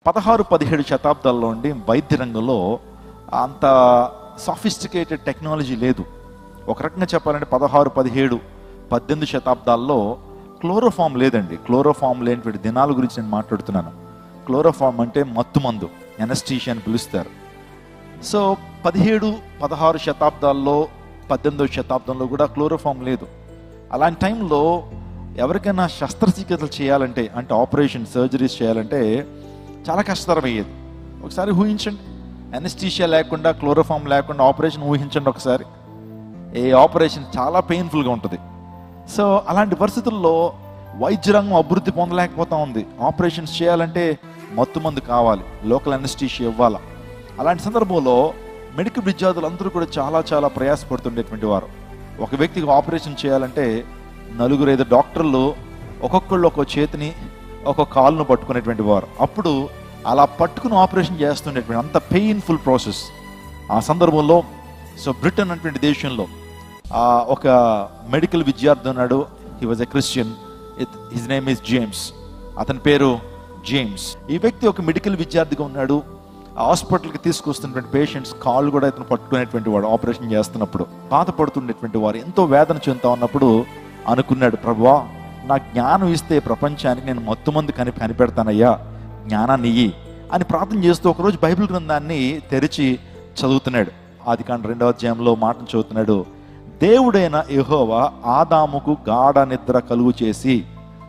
పదహారు పదిహేడు శతాబ్దాల్లో ఉండి వైద్య రంగంలో అంత సాఫిస్టికేటెడ్ టెక్నాలజీ లేదు ఒక రకంగా చెప్పాలంటే పదహారు పదిహేడు పద్దెనిమిది శతాబ్దాల్లో క్లోరోఫామ్ లేదండి క్లోరోఫామ్ లేనిటువంటి దినాల గురించి నేను మాట్లాడుతున్నాను క్లోరోఫామ్ అంటే మత్తు మందు ఎనస్టీషియా అని పిలుస్తారు సో పదిహేడు పదహారు శతాబ్దాల్లో పద్దెనిమిదవ శతాబ్దంలో కూడా క్లోరోఫామ్ లేదు అలాంటి టైంలో ఎవరికైనా శస్త్రచికిత్సలు చేయాలంటే అంటే ఆపరేషన్ సర్జరీస్ చేయాలంటే చాలా కష్టతరమయ్యేది ఒకసారి ఊహించండి ఎనస్టీషియా లేకుండా క్లోరోఫామ్ లేకుండా ఆపరేషన్ ఊహించండి ఒకసారి ఏ ఆపరేషన్ చాలా పెయిన్ఫుల్గా ఉంటుంది సో అలాంటి పరిస్థితుల్లో వైద్య రంగం అభివృద్ధి పొందలేకపోతా ఉంది ఆపరేషన్స్ చేయాలంటే మత్తు మందు కావాలి లోకల్ అనెస్టీషియా ఇవ్వాలా అలాంటి సందర్భంలో మెడికల్ విద్యార్థులు అందరూ కూడా చాలా చాలా ప్రయాసపడుతుండేటువంటి వారు ఒక వ్యక్తికి ఆపరేషన్ చేయాలంటే నలుగురు ఐదు డాక్టర్లు ఒక్కొక్కళ్ళు ఒక్కో చేతిని ఒక్కొక్క కాలును పట్టుకునేటువంటి వారు అప్పుడు అలా పట్టుకుని ఆపరేషన్ చేస్తుండేటువంటి అంత పెయిన్ఫుల్ ప్రాసెస్ ఆ సందర్భంలో సో బ్రిటన్ అటువంటి దేశంలో ఆ, ఒక మెడికల్ విద్యార్థి ఉన్నాడు he was a Christian his name is James అతని పేరు జేమ్స్ ఈ వ్యక్తి ఒక మెడికల్ విద్యార్థిగా ఉన్నాడు ఆ హాస్పిటల్కి తీసుకొస్తున్నటువంటి పేషెంట్స్ కాళ్ళు కూడా ఇతను పట్టుకునేటువంటి వాడు ఆపరేషన్ చేస్తున్నప్పుడు బాధపడుతుండేటువంటి వారు ఎంతో వేదన చెందుతా ఉన్నప్పుడు అనుకున్నాడు ప్రభువా నా జ్ఞానం ఇస్తే ప్రపంచానికి నేను మత్తు మంది కని కనిపెడతానయ్యా జ్ఞానాన్ని ఇయ్యి అని ప్రార్థన చేస్తూ ఒకరోజు బైబిల్ గ్రంథాన్ని తెరిచి చదువుతున్నాడు ఆది కాండ రెండవ అధ్యాయంలో మాటలు చదువుతున్నాడు దేవుడైన యెహోవా ఆదాముకు గాఢ నిద్ర కలుగు చేసి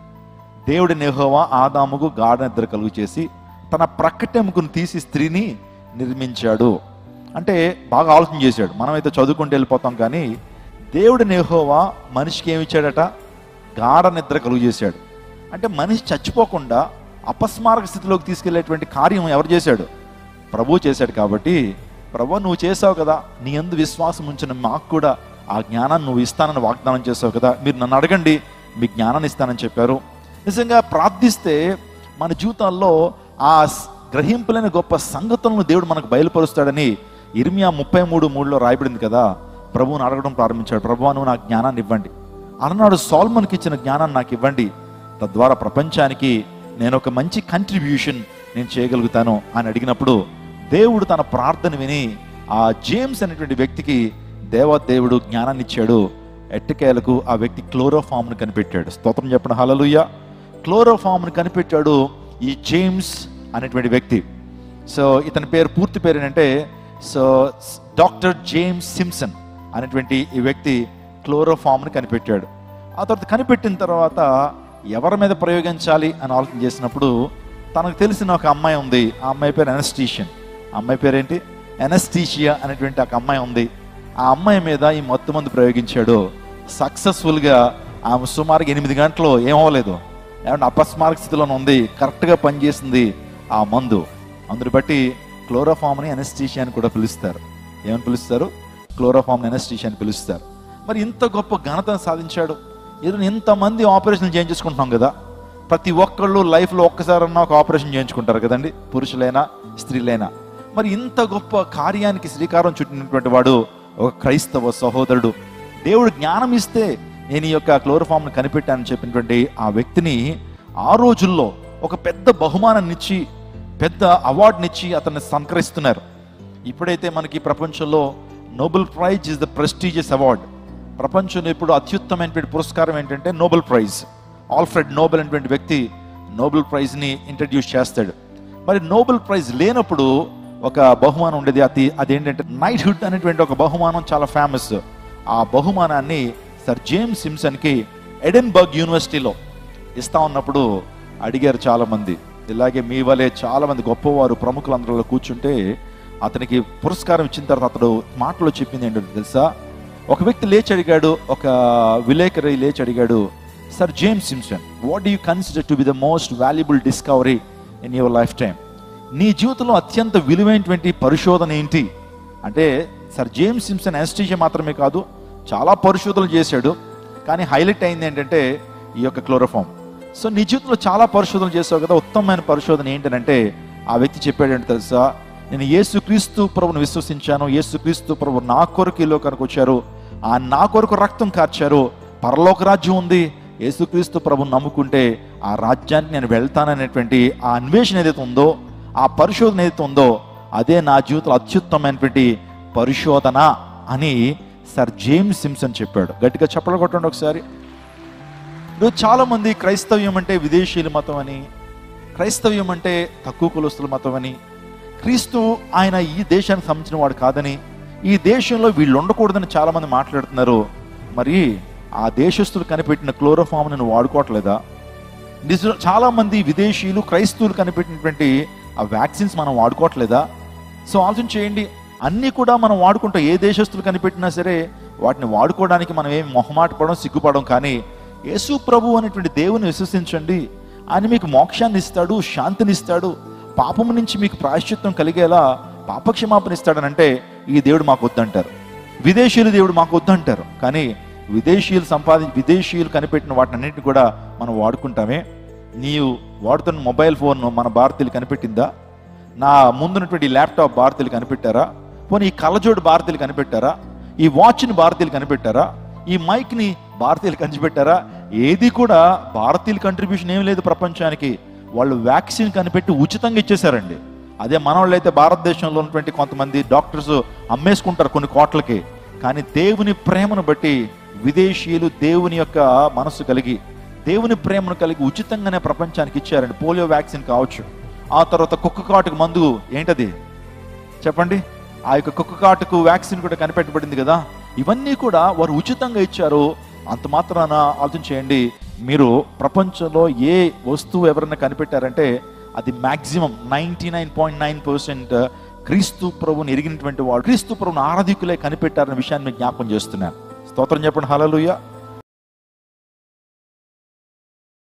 దేవుడిని యెహోవా ఆదాముకు గాఢ నిద్ర కలుగు చేసి తన ప్రక్కటెముకను తీసి స్త్రీని నిర్మించాడు అంటే బాగా ఆలోచన చేశాడు మనమైతే చదువుకుంటూ వెళ్ళిపోతాం కానీ దేవుడిని యెహోవా మనిషికి ఏమి ఇచ్చాడట గాఢ నిద్ర కలుగు చేశాడు అంటే మనిషి చచ్చిపోకుండా అపస్మారక స్థితిలోకి తీసుకెళ్లేటువంటి కార్యం ఎవరు చేశాడు ప్రభు చేశాడు కాబట్టి ప్రభు నువ్వు చేసావు కదా నీ అందు విశ్వాసం ఉంచిన మాకు కూడా ఆ జ్ఞానాన్ని నువ్వు ఇస్తానని వాగ్దానం చేసావు కదా మీరు నన్ను అడగండి మీ జ్ఞానాన్ని ఇస్తానని చెప్పారు నిజంగా ప్రార్థిస్తే మన జీవితాల్లో ఆ స్- గ్రహింపులేని గొప్ప సంగతులను దేవుడు మనకు బయలుపరుస్తాడని ఇర్మియా ముప్పై మూడు మూడులో రాయబడింది కదా ప్రభువుని అడగడం ప్రారంభించాడు ప్రభు నువ్వు నాకు జ్ఞానాన్ని ఇవ్వండి అలనాడు సాల్మన్కి ఇచ్చిన జ్ఞానాన్ని నాకు ఇవ్వండి తద్వారా ప్రపంచానికి నేను ఒక మంచి కంట్రిబ్యూషన్ నేను చేయగలుగుతాను అని అడిగినప్పుడు దేవుడు తన ప్రార్థన విని ఆ జేమ్స్ అనేటువంటి వ్యక్తికి దేవదేవుడు జ్ఞానాన్ని ఇచ్చాడు ఎట్టకేలకు ఆ వ్యక్తి క్లోరోఫామ్ను కనిపెట్టాడు స్తోత్రం చెప్పిన హలలుయ క్లోరోఫామ్ను కనిపెట్టాడు ఈ జేమ్స్ అనేటువంటి వ్యక్తి సో ఇతని పేరు పూర్తి పేరు ఏంటంటే సో డాక్టర్ జేమ్స్ సిమ్సన్ అనేటువంటి ఈ వ్యక్తి క్లోరోఫామ్ని కనిపెట్టాడు ఆ తర్వాత కనిపెట్టిన తర్వాత ఎవరి మీద ప్రయోగించాలి అని ఆలోచన చేసినప్పుడు తనకు తెలిసిన ఒక అమ్మాయి ఉంది ఆ అమ్మాయి పేరు ఎనస్టీషియన్ ఆ అమ్మాయి పేరేంటి ఎనస్టీషియా అనేటువంటి ఒక అమ్మాయి ఉంది ఆ అమ్మాయి మీద ఈ మొత్తం మంది ప్రయోగించాడు సక్సెస్ఫుల్గా ఆమె సుమారుగా ఎనిమిది గంటలు ఏమవ్వలేదు ఏమంటే అపస్మారక స్థితిలోనే ఉంది కరెక్ట్గా పనిచేసింది ఆ మందు అందుని బట్టి క్లోరోఫామ్ని ఎనస్టీషియా అని కూడా పిలుస్తారు ఏమని పిలుస్తారు క్లోరోఫామ్ ఎనస్టీషియా అని పిలుస్తారు మరి ఇంత గొప్ప ఘనతను సాధించాడు ఈరోజు ఇంతమంది ఆపరేషన్లు చేయించుకుంటున్నాం కదా ప్రతి ఒక్కళ్ళు లైఫ్లో ఒక్కసారన్నా ఒక ఆపరేషన్ చేయించుకుంటారు కదండి పురుషులైనా స్త్రీలైనా మరి ఇంత గొప్ప కార్యానికి శ్రీకారం చుట్టినటువంటి వాడు ఒక క్రైస్తవ సహోదరుడు దేవుడు జ్ఞానం ఇస్తే నేను ఈ యొక్క క్లోరోఫామ్ను కనిపెట్టానని చెప్పినటువంటి ఆ వ్యక్తిని ఆ రోజుల్లో ఒక పెద్ద బహుమానాన్ని ఇచ్చి పెద్ద అవార్డునిచ్చి అతన్ని సంకరిస్తున్నారు ఇప్పుడైతే మనకి ప్రపంచంలో Nobel prize is the prestigious award ప్రపంచంలో ఇప్పుడు అత్యుత్తమైనటువంటి పురస్కారం ఏంటంటే నోబెల్ ప్రైజ్ ఆల్ఫ్రెడ్ నోబెల్ అనేటువంటి వ్యక్తి నోబెల్ ప్రైజ్ని ఇంట్రడ్యూస్ చేస్తాడు మరి నోబెల్ ప్రైజ్ లేనప్పుడు ఒక బహుమానం ఉండేది అది అదేంటంటే నైట్ హుడ్ అనేటువంటి ఒక బహుమానం చాలా ఫేమస్ ఆ బహుమానాన్ని సర్ జేమ్స్ సిమ్సన్కి ఎడెన్బర్గ్ యూనివర్సిటీలో ఇస్తా ఉన్నప్పుడు అడిగారు చాలా మంది ఇలాగే మీ వలె చాలా మంది గొప్పవారు ప్రముఖులు అందరిలో కూర్చుంటే అతనికి పురస్కారం ఇచ్చిన తర్వాత అతడు మాటలో చెప్పింది ఏంటంటే తెలుసా ఒక వ్యక్తి లేచి అడిగాడు ఒక విలేకరి లేచి అడిగాడు sir James Simpson what do you consider to be the most valuable discovery in your life time నీ జీవితంలో అత్యంత విలువైనటువంటి పరిశోధన ఏంటి అంటే సర్ జేమ్స్ సిమ్సన్ ఎస్టీజే మాత్రమే కాదు చాలా పరిశోధనలు చేశాడు కానీ హైలైట్ అయింది ఏంటంటే ఈ యొక్క క్లోరోఫామ్ సో నీ జీవితంలో చాలా పరిశోధనలు చేసావు కదా ఉత్తమమైన పరిశోధన ఏంటంటే ఆ వ్యక్తి చెప్పాడంటే తెలుసా నేను యేసు క్రీస్తు ప్రభుని విశ్వసించాను యేసు క్రీస్తు ప్రభు నా కొరకు ఈ లోకానికి వచ్చారు ఆ నా కొరకు రక్తం కార్చారు పరలోక రాజ్యం ఉంది యేసుక్రీస్తు ప్రభుని నమ్ముకుంటే ఆ రాజ్యానికి నేను వెళ్తాననేటువంటి ఆ అన్వేషణ ఏదైతే ఉందో ఆ పరిశోధన ఏదైతే ఉందో అదే నా జీవితంలో అత్యుత్తమైనటువంటి పరిశోధన అని సర్ జేమ్స్ సిమ్సన్ చెప్పాడు గట్టిగా చెప్పలు కొట్టండి ఒకసారి ఈరోజు చాలా మంది క్రైస్తవ్యం అంటే విదేశీయుల మతం అని క్రైస్తవ్యం అంటే తక్కువ కులస్తుల మతం అని క్రీస్తు ఆయన ఈ దేశానికి సంబంధించిన వాడు కాదని ఈ దేశంలో వీళ్ళు ఉండకూడదని చాలా మంది మాట్లాడుతున్నారు మరి ఆ దేశస్తులు కనిపెట్టిన క్లోరోఫామ్ నువ్వు వాడుకోవట్లేదా నిజ చాలా మంది విదేశీయులు క్రైస్తవులు కనిపెట్టినటువంటి ఆ వ్యాక్సిన్స్ మనం వాడుకోవట్లేదా సో ఆలోచన చేయండి అన్నీ కూడా మనం వాడుకుంటాం ఏ దేశస్తులు కనిపెట్టినా సరే వాటిని వాడుకోవడానికి మనం ఏం మొహమాట పడడం సిగ్గుపడడం కానీ యేసు ప్రభు అనేటువంటి దేవుని విశ్వసించండి ఆయన మీకు మోక్షాన్ని ఇస్తాడు శాంతిని ఇస్తాడు పాపము నుంచి మీకు ప్రాయశ్చిత్తం కలిగేలా పాపక్షమాపణ ఇస్తాడనంటే ఈ దేవుడు మాకు వద్దంటారు విదేశీయులు దేవుడు మాకు వద్దంటారు కానీ విదేశీయులు సంపాది విదేశీయులు కనిపెట్టిన వాటినన్నింటిని కూడా మనం వాడుకుంటామే నీవు వాడుతున్న మొబైల్ ఫోన్ మన భారతీయులు కనిపెట్టిందా నా ముందున్నటువంటి ల్యాప్టాప్ భారతీయులు కనిపెట్టారా పోనీ ఈ కళ్ళజోడు భారతీయులు కనిపెట్టారా ఈ వాచ్ని భారతీయులు కనిపెట్టారా ఈ మైక్ని భారతీయులు కనిపెట్టారా ఏది కూడా భారతీయుల కంట్రిబ్యూషన్ ఏం లేదు ప్రపంచానికి వాళ్ళు వ్యాక్సిన్ కనిపెట్టి ఉచితంగా ఇచ్చేశారండి అదే మనవాళ్ళు అయితే భారతదేశంలో ఉన్నటువంటి కొంతమంది డాక్టర్స్ అమ్మేసుకుంటారు కొన్ని కోట్లకి కానీ దేవుని ప్రేమను బట్టి విదేశీయులు దేవుని యొక్క మనసు కలిగి దేవుని ప్రేమను కలిగి ఉచితంగానే ప్రపంచానికి ఇచ్చారండి పోలియో వ్యాక్సిన్ కావచ్చు ఆ తర్వాత కుక్క కాటుకు మందు ఏంటది చెప్పండి ఆ యొక్క కుక్క కాటుకు వ్యాక్సిన్ కూడా కనిపెట్టబడింది కదా ఇవన్నీ కూడా వారు ఉచితంగా ఇచ్చారు అంత మాత్రాన ఆలోచన చేయండి మీరు ప్రపంచంలో ఏ వస్తువు ఎవరైనా కనిపెట్టారంటే అది maximum ninety nine point nine percent క్రీస్తు ప్రభుని ఎరిగినటువంటి వాడు క్రీస్తు ప్రభుని ఆరాధికులే కనిపెట్టారన్న విషయాన్ని మీకు జ్ఞాపకం చేస్తున్నాను స్తోత్రం చెప్పండి హలలుయ